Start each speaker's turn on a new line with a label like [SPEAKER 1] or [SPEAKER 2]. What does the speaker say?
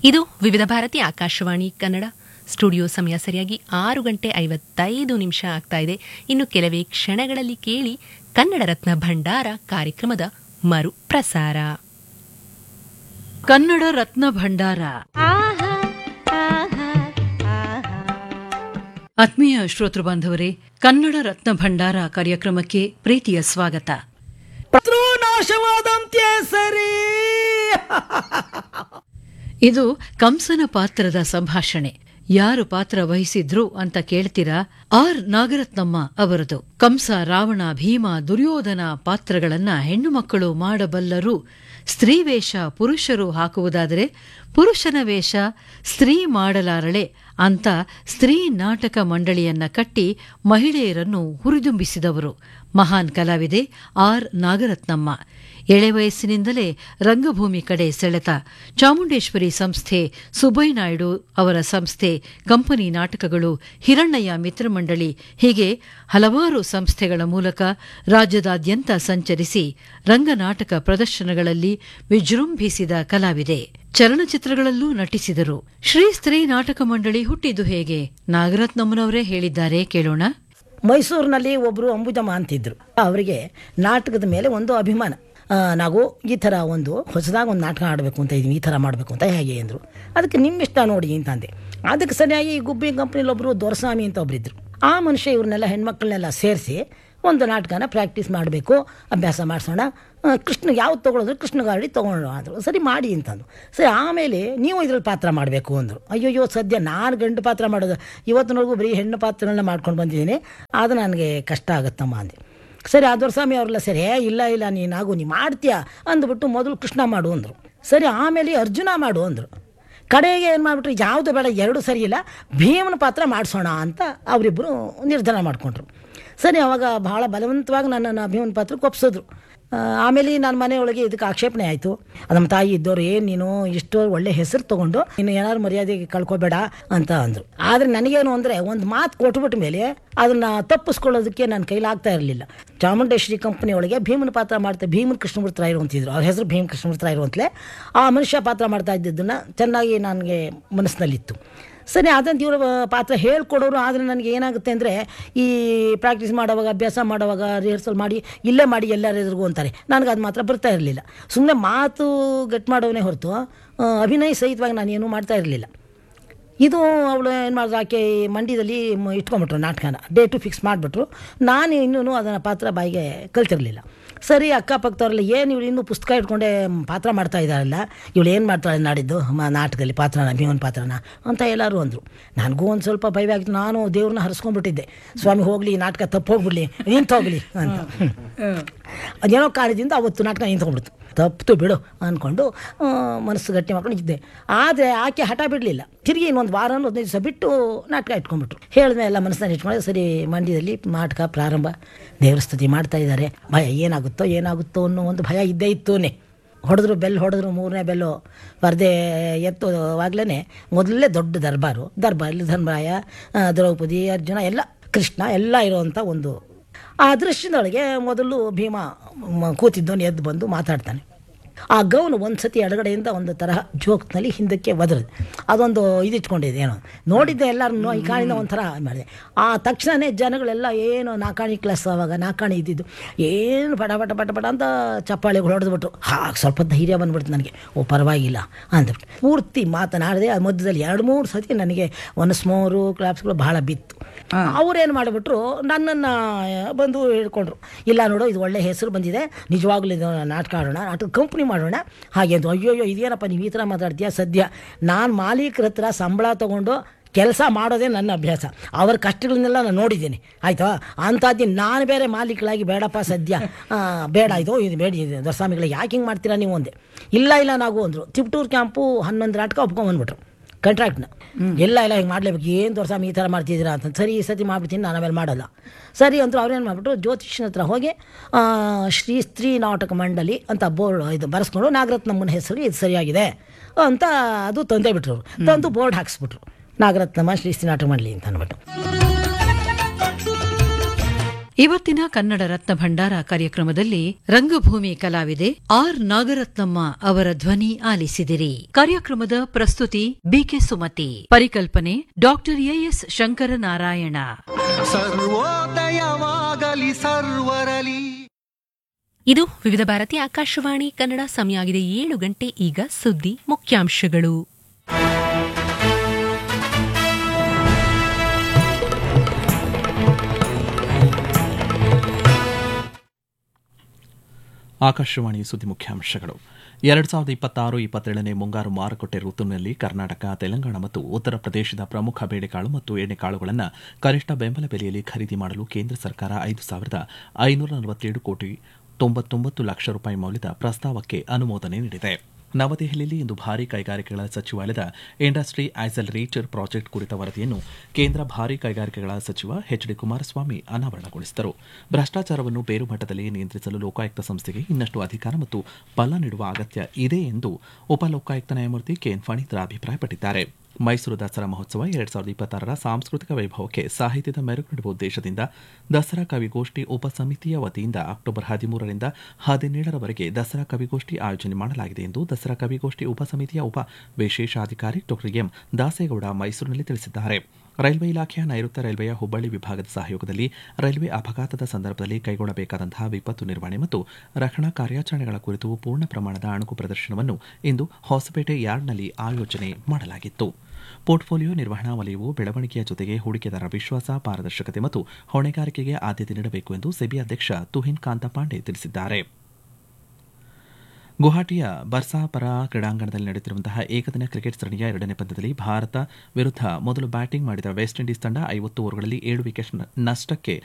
[SPEAKER 1] ಇದು ವಿವಿಧ ಭಾರತಿ ಆಕಾಶವಾಣಿ ಕನ್ನಡ ಸ್ಟುಡಿಯೋ ಸಮಯ ಸರಿಯಾಗಿ ಆರು ಗಂಟೆ ಐವತ್ತೈದು ನಿಮಿಷ ಆಗ್ತಾ ಇದೆ ಇನ್ನು ಕೆಲವೇ ಕ್ಷಣಗಳಲ್ಲಿ ಕೇಳಿ ಕನ್ನಡ ರತ್ನ ಭಂಡಾರ ಕಾರ್ಯಕ್ರಮದ ಮರು ಪ್ರಸಾರ
[SPEAKER 2] ಕನ್ನಡ ರತ್ನ ಭಂಡಾರ ಆತ್ಮೀಯ ಶ್ರೋತೃ ಬಾಂಧವರೇ ಕನ್ನಡ ರತ್ನ ಭಂಡಾರ ಕಾರ್ಯಕ್ರಮಕ್ಕೆ ಪ್ರೀತಿಯ ಸ್ವಾಗತ
[SPEAKER 3] ನಾಶವಾದಂತೆ ಸರಿ
[SPEAKER 2] ಇದು ಕಂಸನ ಪಾತ್ರದ ಸಂಭಾಷಣೆ ಯಾರು ಪಾತ್ರ ವಹಿಸಿದ್ರು ಅಂತ ಕೇಳ್ತೀರಾ ಆರ್ ನಾಗರತ್ನಮ್ಮ ಅವರದು ಕಂಸ ರಾವಣ ಭೀಮ ದುರ್ಯೋಧನ ಪಾತ್ರಗಳನ್ನ ಹೆಣ್ಣು ಮಕ್ಕಳು ಮಾಡಬಲ್ಲರು ಸ್ತ್ರೀ ವೇಷ ಪುರುಷರು ಹಾಕುವುದಾದರೆ ಪುರುಷನ ವೇಷ ಸ್ತ್ರೀ ಮಾಡಲಾರಳೆ ಅಂತ ಸ್ತ್ರೀ ನಾಟಕ ಮಂಡಳಿಯನ್ನ ಕಟ್ಟಿ ಮಹಿಳೆಯರನ್ನು ಹುರಿದುಂಬಿಸಿದವರು ಮಹಾನ್ ಕಲಾವಿದೆ ಆರ್ ನಾಗರತ್ನಮ್ಮ ಎಳೆ ವಯಸ್ಸಿನಿಂದಲೇ ರಂಗಭೂಮಿ ಕಡೆ ಸೆಳೆತ ಚಾಮುಂಡೇಶ್ವರಿ ಸಂಸ್ಥೆ ಸುಬ್ಬಯ್ಯ ನಾಯ್ಡು ಅವರ ಸಂಸ್ಥೆ ಕಂಪನಿ ನಾಟಕಗಳು ಹಿರಣ್ಣಯ್ಯ ಮಿತ್ರಮಂಡಳಿ ಹೀಗೆ ಹಲವಾರು ಸಂಸ್ಥೆಗಳ ಮೂಲಕ ರಾಜ್ಯದಾದ್ಯಂತ ಸಂಚರಿಸಿ ರಂಗನಾಟಕ ಪ್ರದರ್ಶನಗಳಲ್ಲಿ ವಿಜೃಂಭಿಸಿದ ಕಲಾವಿದೆ ಚಲನಚಿತ್ರಗಳಲ್ಲೂ ನಟಿಸಿದರು ಶ್ರೀ ಸ್ತ್ರೀ ನಾಟಕ ಮಂಡಳಿ ಹುಟ್ಟಿದ್ದು ಹೇಗೆ ನಾಗರತ್ನಮ್ಮನವರೇ ಹೇಳಿದ್ದಾರೆ ಕೇಳೋಣ
[SPEAKER 3] ಮೈಸೂರಿನಲ್ಲಿ ಒಬ್ಬರು ಅಂಬುಜಮ್ಮ ಅಂತಿದ್ರು ಅವರಿಗೆ ನಾಟಕದ ಮೇಲೆ ಒಂದು ಅಭಿಮಾನ ಆ, ನಾವು ಈ ಥರ ಒಂದು ಹೊಸದಾಗಿ ಒಂದು ನಾಟಕ ಆಡಬೇಕು ಅಂತ ಇದೀವಿ ಈ ಥರ ಮಾಡಬೇಕು ಅಂತ ಹೇಗೆ ಅಂದರು ಅದಕ್ಕೆ ನಿಮ್ಮ ಇಷ್ಟ ನೋಡಿ ಅಂತ ಅಂದೆ ಅದಕ್ಕೆ ಸರಿಯಾಗಿ ಈ ಗುಬ್ಬಿ ಕಂಪ್ನಿಲಿ ಒಬ್ಬರು ದೊರಸ್ವಾಮಿ ಅಂತ ಒಬ್ಬರಿದ್ರು ಆ ಮನುಷ್ಯ ಇವ್ರನ್ನೆಲ್ಲ ಹೆಣ್ಮಕ್ಳನ್ನೆಲ್ಲ ಸೇರಿಸಿ ಒಂದು ನಾಟಕನ ಪ್ರಾಕ್ಟೀಸ್ ಮಾಡಬೇಕು ಅಭ್ಯಾಸ ಮಾಡಿಸೋಣ ಕೃಷ್ಣ ಯಾವ್ದು ತೊಗೊಳೋದ್ರು ಕೃಷ್ಣ ಗಾಡಿ ತೊಗೊಂಡು ಅಂದರು ಸರಿ ಮಾಡಿ ಅಂತಂದು ಸರಿ ಆಮೇಲೆ ನೀವು ಇದ್ರಲ್ಲಿ ಪಾತ್ರ ಮಾಡಬೇಕು ಅಂದರು ಅಯ್ಯೋಯ್ಯೋ ಸದ್ಯ ನಾನು ಗಂಡು ಪಾತ್ರ ಮಾಡೋದು ಇವತ್ತಿನವರೆಗೂ ಬರೀ ಹೆಣ್ಣು ಪಾತ್ರಗಳನ್ನ ಮಾಡ್ಕೊಂಡು ಬಂದಿದ್ದೀನಿ ಅದು ನನಗೆ ಕಷ್ಟ ಆಗುತ್ತಮ್ಮ ಅಂದೆ ಸರಿ ಆದವ್ರ ಸ್ವಾಮಿ ಅವರೆಲ್ಲ ಸರಿ "ಏ, ಇಲ್ಲ ಇಲ್ಲ ನೀನಾಗು ನೀ ಮಾಡ್ತೀಯಾ ಅಂದ್ಬಿಟ್ಟು ಮೊದಲು ಕೃಷ್ಣ ಮಾಡು ಅಂದರು ಸರಿ ಆಮೇಲೆ ಅರ್ಜುನ ಮಾಡು ಅಂದರು ಕಡೆಗೆ ಏನು ಮಾಡಿಬಿಟ್ರು ಯಾವುದು ಬೇಡ ಎರಡು ಸರಿ ಇಲ್ಲ ಭೀಮನ ಪಾತ್ರ ಮಾಡಿಸೋಣ ಅಂತ ಅವರಿಬ್ಬರು ನಿರ್ಧಾರ ಮಾಡಿಕೊಂಡ್ರು ಸರಿ ಅವಾಗ ಭಾಳ ಬಲವಂತವಾಗಿ ನನ್ನನ್ನು ಭೀಮನ ಪಾತ್ರಕ್ಕೆ ಒಪ್ಸಿದ್ರು ಆ, ಆಮೇಲೆ ನನ್ನ ಮನೆಯೊಳಗೆ ಇದಕ್ಕೆ ಆಕ್ಷೇಪಣೆ ಆಯಿತು ನಮ್ಮ ತಾಯಿ ಇದ್ದವ್ರು ಏನು ನೀನು ಇಷ್ಟು ಒಳ್ಳೆ ಹೆಸರು ತೊಗೊಂಡು ನೀನು ಏನಾದ್ರು ಮರ್ಯಾದೆಗೆ ಕಳ್ಕೊಬೇಡ ಅಂತ ಅಂದರು ಆದರೆ ನನಗೇನು ಅಂದರೆ ಒಂದು ಮಾತು ಕೊಟ್ಬಿಟ್ಟ ಮೇಲೆ ಅದನ್ನು ತಪ್ಪಿಸ್ಕೊಳ್ಳೋದಕ್ಕೆ ನನ್ನ ಕೈಲಾಗ್ತಾ ಇರಲಿಲ್ಲ ಚಾಮುಂಡೇಶ್ವರಿ ಕಂಪನಿ ಒಳಗೆ ಭೀಮನ ಪಾತ್ರ ಮಾಡ್ತಾ ಭೀಮನ್ ಕೃಷ್ಣಮೂರ್ತಿ ರಾಯರು ಅಂತಿದ್ರು ಅವ್ರ ಹೆಸರು ಭೀಮ್ ಕೃಷ್ಣಮೂರ್ತಿ ರಾಯರು ಅಂತಲೇ ಆ ಮನುಷ್ಯ ಪಾತ್ರ ಮಾಡ್ತಾ ಇದ್ದಿದ್ದನ್ನು ಚೆನ್ನಾಗಿ ನನಗೆ ಮನಸ್ಸಿನಲ್ಲಿತ್ತು ಸರಿ ಅದಂತ ಇವರು ಪಾತ್ರ ಹೇಳ್ಕೊಡೋರು ಆದರೆ ನನಗೆ ಏನಾಗುತ್ತೆ ಅಂದರೆ ಈ ಪ್ರಾಕ್ಟೀಸ್ ಮಾಡೋವಾಗ ಅಭ್ಯಾಸ ಮಾಡೋವಾಗ ರಿಹರ್ಸಲ್ ಮಾಡಿ ಇಲ್ಲೇ ಮಾಡಿ ಎಲ್ಲರ ಎದುರಿಗೂ ಅಂತಾರೆ ನನಗೆ ಅದು ಮಾತ್ರ ಬರ್ತಾ ಇರಲಿಲ್ಲ ಸುಮ್ಮನೆ ಮಾತು ಗಟ್ ಮಾಡೋನೇ ಹೊರತು ಆ, ಅಭಿನಯ ಸಹಿತವಾಗಿ ನಾನು ಏನೂ ಮಾಡ್ತಾ ಇರಲಿಲ್ಲ ಇದು ಅವಳು ಏನು ಮಾಡಿದ್ರು ಆಕೆ ಮಂಡ್ಯದಲ್ಲಿ ಮ- ಇಟ್ಕೊಂಬಿಟ್ರು ನಾಟಕನ ಡೇಟು ಫಿಕ್ಸ್ ಮಾಡಿಬಿಟ್ರು ನಾನು ಇನ್ನೂ ಅದನ್ನು ಪಾತ್ರ ಬಾಯಿಗೆ ಕಲ್ತಿರಲಿಲ್ಲ ಸರಿ ಅಕ್ಕಪಕ್ಕದವ್ರೆಲ್ಲ ಏನು ಇವಳು ಇನ್ನೂ ಪುಸ್ತಕ ಇಟ್ಕೊಂಡೆ ಮ್, ಪಾತ್ರ ಮಾಡ್ತಾ ಇದ್ದಾರಲ್ಲ ಇವಳು ಏನು ಮಾಡ್ತಾಳೆ ನಾಡಿದ್ದು ಮ ನಾಟಕದಲ್ಲಿ ಪಾತ್ರನ ಭೀಮನ್ ಪಾತ್ರನ ಅಂತ ಎಲ್ಲರೂ ಅಂದರು ನನಗೂ ಒಂದು ಸ್ವಲ್ಪ ಭಯವಾಗಿತ್ತು ನಾನು ದೇವ್ರನ್ನ ಹರಿಸ್ಕೊಂಡ್ಬಿಟ್ಟಿದ್ದೆ ಸ್ವಾಮಿ ಹೋಗಲಿ ನಾಟಕ ತಪ್ಪು ಹೋಗ್ಬಿಡ್ಲಿ ನಿಂತು ಹೋಗಲಿ ಅಂತ ಅದೇನೋ ಕಾರಣದಿಂದ ಅವತ್ತು ನಾಟಕ ನಿಂತ್ಕೊಂಡ್ಬಿಡ್ತು ತಪ್ಪಿತು ಬಿಡು ಅಂದ್ಕೊಂಡು ಆ, ಮನಸ್ಸು ಗಟ್ಟಿ ಮಾಡ್ಕೊಂಡು ಇದ್ದೆ ಆದರೆ ಆಕೆ ಹಠ ಬಿಡಲಿಲ್ಲ ತಿರುಗಿ ಇನ್ನೊಂದು ವಾರ ಹದಿನೈದು ದಿವಸ ಬಿಟ್ಟು ನಾಟಕ ಇಟ್ಕೊಂಡ್ಬಿಟ್ರು ಹೇಳಿದ ಎಲ್ಲ ಮನಸ್ಸನ್ನು ಇಟ್ಕೊಂಡು ಸರಿ ಮಂಡ್ಯದಲ್ಲಿ ನಾಟಕ ಪ್ರಾರಂಭ ದೇವ್ರ ಸ್ತುತಿ ಮಾಡ್ತಾ ಇದ್ದಾರೆ ಭಯ ಏನಾಗುತ್ತೋ ಏನಾಗುತ್ತೋ ಅನ್ನೋ ಒಂದು ಭಯ ಇದ್ದೇ ಇತ್ತೂನೆ ಹೊಡೆದ್ರು ಬೆಲ್ ಹೊಡೆದ್ರು ಮೂರನೇ ಬೆಲ್ಲು ಪರದೆ ಎತ್ತುವಾಗಲೇ ಮೊದಲೇ ದೊಡ್ಡ ದರ್ಬಾರು ದರ್ಬಾರಲ್ಲಿ ಧರ್ಮರಾಯ ಆ, ದ್ರೌಪದಿ ಅರ್ಜುನ ಎಲ್ಲ ಕೃಷ್ಣ ಎಲ್ಲ ಇರುವಂಥ ಒಂದು ಆ ದೃಶ್ಯದೊಳಗೆ ಮೊದಲು ಭೀಮ ಮ- ಕೂತಿದ್ದವನು ಎದ್ದು ಬಂದು ಮಾತಾಡ್ತಾನೆ ಆ ಗೌನು ಒಂದು ಸತಿ ಎಡಗಡೆಯಿಂದ ಒಂದು ತರಹ ಜೋಕ್ನಲ್ಲಿ ಹಿಂದಕ್ಕೆ ಒದರದು ಅದೊಂದು ಇದಿಟ್ಕೊಂಡಿದೆ ಏನೋ ನೋಡಿದ್ದೆ ಎಲ್ಲರೂ ಈ ಕಾಣಿಂದ ಒಂಥರ ಮಾಡಿದೆ ಆ ತಕ್ಷಣವೇ ಜನಗಳೆಲ್ಲ ಏನು ನಾಕಾಣಿ ಕ್ಲಾಸ್ ಆವಾಗ ನಾಕಾಣಿ ಇದ್ದಿದ್ದು ಏನು ಪಟ ಪಟ ಪಟ ಪಟ ಅಂತ ಚಪ್ಪಾಳೆಗಳು ಹೊಡೆದ್ಬಿಟ್ರು ಹಾ ಸ್ವಲ್ಪ ಧೈರ್ಯ ಬಂದ್ಬಿಡ್ತು ನನಗೆ ಓ ಪರವಾಗಿಲ್ಲ ಅಂದ್ಬಿಟ್ಟು ಪೂರ್ತಿ ಮಾತನಾಡದೆ ಆ ಮಧ್ಯದಲ್ಲಿ ಎರಡು ಮೂರು ಸತಿ ನನಗೆ ಒನ್ಸ್ ಮೋರು ಕ್ಲಾಪ್ಸ್ಗಳು ಬಹಳ ಬಿತ್ತು ಅವ್ರೇನು ಮಾಡಿಬಿಟ್ರು ನನ್ನನ್ನು ಬಂದು ಹೇಳ್ಕೊಂಡ್ರು ಇಲ್ಲ ನೋಡು ಇದು ಒಳ್ಳೆ ಹೆಸರು ಬಂದಿದೆ ನಿಜವಾಗ್ಲೂ ಇದು ನಾಟಕ ಆಡೋಣ ನಾಟಕ ಕಂಪ್ನಿ ಮಾಡೋಣ ಹಾಗೆ ಅಂತ ಅಯ್ಯೋಯ್ಯೋ ಇದೇನಪ್ಪ ನೀವು ಈ ಥರ ಮಾತಾಡ್ತೀಯ ಸದ್ಯ ನಾನು ಮಾಲೀಕರ ಹತ್ರ ಸಂಬಳ ತೊಗೊಂಡು ಕೆಲಸ ಮಾಡೋದೇ ನನ್ನ ಅಭ್ಯಾಸ ಅವ್ರ ಕಷ್ಟಗಳನ್ನೆಲ್ಲ ನಾನು ನೋಡಿದ್ದೀನಿ ಆಯಿತಾ ಅಂಥದ್ದು ನಾನು ಬೇರೆ ಮಾಲೀಕಳಾಗಿ ಬೇಡಪ್ಪ ಸದ್ಯ ಆ, ಬೇಡ ಇದು ಇದು ಬೇಡ ಇದು ದೊರಸ್ವಾಮಿಗಳಿಗೆ ಯಾಕೆ ಹಿಂಗೆ ಮಾಡ್ತೀರಾ ನೀವು ಒಂದೇ ಇಲ್ಲ ಇಲ್ಲ ನಾವು ಅಂದರು ತಿಪ್ಟೂರು ಕ್ಯಾಂಪು ಹನ್ನೊಂದು ನಾಟಕ ಒಪ್ಕೊಂಬಂದ್ಬಿಟ್ರು ಕಾಂಟ್ರಾಕ್ಟ್ನ ಎಲ್ಲ ಎಲ್ಲ ಹಿಂಗೆ ಮಾಡಲೇಬೇಕು ಏನು ದೊರಸ್ವಾಮಿ ಈ ಥರ ಮಾಡ್ತಿದ್ದೀರಾ ಅಂತ ಸರಿ ಈ ಸತಿ ಮಾಡ್ಬಿಡ್ತೀನಿ ನಾನು ಆಮೇಲೆ ಮಾಡಲ್ಲ ಸರಿ ಅಂತೂ ಅವ್ರೇನು ಮಾಡಿಬಿಟ್ರು ಜ್ಯೋತಿಷ್ಯನ ಹತ್ರ ಹೋಗಿ ಆ, ಶ್ರೀ ಸ್ತ್ರೀ ನಾಟಕ ಮಂಡಳಿ ಅಂತ ಬೋರ್ಡ್ ಇದು ಬರೆಸ್ಕೊಂಡು ನಾಗರತ್ನಮ್ಮನ ಹೆಸರು ಇದು ಸರಿಯಾಗಿದೆ ಅಂತ ಅದು ತಂದೇ ಬಿಟ್ರು ತಂದು ಬೋರ್ಡ್ ಹಾಕ್ಸ್ಬಿಟ್ರು ನಾಗರತ್ನಮ್ಮ ಶ್ರೀ ಸ್ತ್ರೀ ನಾಟಕ ಮಂಡಳಿ ಅಂತ ಅಂದ್ಬಿಟ್ಟು
[SPEAKER 2] ಇವತ್ತಿನ ಕನ್ನಡ ರತ್ನ ಭಂಡಾರ ಕಾರ್ಯಕ್ರಮದಲ್ಲಿ ರಂಗಭೂಮಿ ಕಲಾವಿದೆ ಆರ್ ನಾಗರತ್ನಮ್ಮ ಅವರ ಧ್ವನಿ ಆಲಿಸಿದಿರಿ ಕಾರ್ಯಕ್ರಮದ ಪ್ರಸ್ತುತಿ ಬಿಕೆ ಸುಮತಿ ಪರಿಕಲ್ಪನೆ ಡಾಕ್ಟರ್ ಎಎಸ್ ಶಂಕರನಾರಾಯಣ
[SPEAKER 4] ಸರ್ವೋದಯವಾಗಲಿ ಸರ್ವರಲಿ
[SPEAKER 1] ಇದು ವಿವಿಧ ಭಾರತಿ ಆಕಾಶವಾಣಿ ಕನ್ನಡ ಸಮಯ ಆಗಿದೆ ಏಳು ಗಂಟೆ ಈಗ ಸುದ್ದಿ ಮುಖ್ಯಾಂಶಗಳು
[SPEAKER 5] ಆಕಾಶವಾಣಿ ಸುದ್ದಿ ಮುಖ್ಯಾಂಶಗಳು ಎರಡ್ ಸಾವಿರದ ಇಪ್ಪತ್ತಾರು ಇಪ್ಪತ್ತೇಳನೇ ಮುಂಗಾರು ಮಾರುಕಟ್ಟೆ ಋತುವಿನಲ್ಲಿ ಕರ್ನಾಟಕ ತೆಲಂಗಾಣ ಮತ್ತು ಉತ್ತರ ಪ್ರದೇಶದ ಪ್ರಮುಖ ಬೇಳೆಕಾಳು ಮತ್ತು ಎಣ್ಣೆಕಾಳುಗಳನ್ನು ಕನಿಷ್ಠ ಬೆಂಬಲ ಬೆಲೆಯಲ್ಲಿ ಖರೀದಿ ಮಾಡಲು ಕೇಂದ್ರ ಸರ್ಕಾರ ಐದು ಸಾವಿರದ ಐನೂರ ನಲವತ್ತೇಳು ಕೋಟಿ ತೊಂಬತ್ತೊಂಬತ್ತು ಲಕ್ಷ ರೂಪಾಯಿ ಮೌಲ್ಯದ ಪ್ರಸ್ತಾವಕ್ಕೆ ಅನುಮೋದನೆ ನೀಡಿದೆ ನವದೆಹಲಿಯಲ್ಲಿ ಇಂದು ಭಾರೀ ಕೈಗಾರಿಕೆಗಳ ಸಚಿವಾಲಯದ ಇಂಡಸ್ಟ್ರಿ ಆಕ್ಸಲರೇಟರ್ ಪ್ರಾಜೆಕ್ಟ್ ಕುರಿತ ವರದಿಯನ್ನು ಕೇಂದ್ರ ಭಾರೀ ಕೈಗಾರಿಕೆಗಳ ಸಚಿವ ಎಚ್ ಡಿ ಕುಮಾರಸ್ವಾಮಿ ಅನಾವರಣಗೊಳಿಸಿದರು ಭ್ರಷ್ಟಾಚಾರವನ್ನು ಬೇರು ಮಟ್ಟದಲ್ಲಿ ನಿಯಂತ್ರಿಸಲು ಲೋಕಾಯುಕ್ತ ಸಂಸ್ಥೆಗೆ ಇನ್ನಷ್ಟು ಅಧಿಕಾರ ಮತ್ತು ಬಲ ನೀಡುವ ಅಗತ್ಯ ಇದೆ ಎಂದು ಉಪ ಲೋಕಾಯುಕ್ತ ನ್ಯಾಯಮೂರ್ತಿ ಕೆಎನ್ ಫಣೀಂದ್ರ ಅಭಿಪ್ರಾಯಪಟ್ಟಿದ್ದಾರೆ ಮೈಸೂರು ದಸರಾ ಮಹೋತ್ಸವ ಎರಡ್ ಸಾವಿರದ ಇಪ್ಪತ್ತಾರರ ಸಾಂಸ್ಕೃತಿಕ ವೈಭವಕ್ಕೆ ಸಾಹಿತ್ಯದ ಮೆರುಗು ನೀಡುವ ಉದ್ದೇಶದಿಂದ ದಸರಾ ಕವಿಗೋಷ್ಠಿ ಉಪಸಮಿತಿಯ ವತಿಯಿಂದ ಅಕ್ಟೋಬರ್ ಹದಿಮೂರರಿಂದ ಹದಿನೇಳರವರೆಗೆ ದಸರಾ ಕವಿಗೋಷ್ಠಿ ಆಯೋಜನೆ ಮಾಡಲಾಗಿದೆ ಎಂದು ದಸರಾ ಕವಿಗೋಷ್ಠಿ ಉಪಸಮಿತಿಯ ಉಪ ವಿಶೇಷಾಧಿಕಾರಿ ಡಾ ಎಂ ದಾಸೇಗೌಡ ಮೈಸೂರಿನಲ್ಲಿ ತಿಳಿಸಿದ್ದಾರೆ ರೈಲ್ವೆ ಇಲಾಖೆಯ ನೈಋತ್ಯ ರೈಲ್ವೆಯ ಹುಬ್ಬಳ್ಳಿ ವಿಭಾಗದ ಸಹಯೋಗದಲ್ಲಿ ರೈಲ್ವೆ ಅಪಘಾತದ ಸಂದರ್ಭದಲ್ಲಿ ಕೈಗೊಳ್ಳಬೇಕಾದಂತಹ ವಿಪತ್ತು ನಿರ್ವಹಣೆ ಮತ್ತು ರಕ್ಷಣಾ ಕಾರ್ಯಾಚರಣೆಗಳ ಕುರಿತು ಪೂರ್ಣ ಪ್ರಮಾಣದ ಅಣುಕು ಪ್ರದರ್ಶನವನ್ನು ಇಂದು ಹೊಸಪೇಟೆ ಯಾರ್ಡ್ನಲ್ಲಿ ಆಯೋಜನೆ ಮಾಡಲಾಗಿತ್ತು ಪೋರ್ಟ್ಫೋಲಿಯೋ ನಿರ್ವಹಣಾ ವಲಯವು ಬೆಳವಣಿಗೆಯ ಜೊತೆಗೆ ಹೂಡಿಕೆದಾರರ ವಿಶ್ವಾಸ ಪಾರದರ್ಶಕತೆ ಮತ್ತು ಹೊಣೆಗಾರಿಕೆಗೆ ಆದ್ಯತೆ ನೀಡಬೇಕು ಎಂದು ಸೆಬಿ ಅಧ್ಯಕ್ಷ ತುಹಿನ್ ಕಾಂತ ಪಾಂಡೆ ತಿಳಿಸಿದ್ದಾರೆ ಗುವಾಹಟಿಯ ಬರ್ಸಾಪರ ಕ್ರೀಡಾಂಗಣದಲ್ಲಿ ನಡೆಯುತ್ತಿರುವಂತಹ ಏಕದಿನ ಕ್ರಿಕೆಟ್ ಸರಣಿಯ ಎರಡನೇ ಪಂದ್ಯದಲ್ಲಿ ಭಾರತ ವಿರುದ್ಧ ಮೊದಲು ಬ್ಯಾಟಿಂಗ್ ಮಾಡಿದ ವೆಸ್ಟ್ ಇಂಡೀಸ್ ತಂಡ ಐವತ್ತು ಓವರ್ಗಳಲ್ಲಿ ಏಳು ವಿಕೆಟ್ ನಷ್ಟಕ್ಕೆ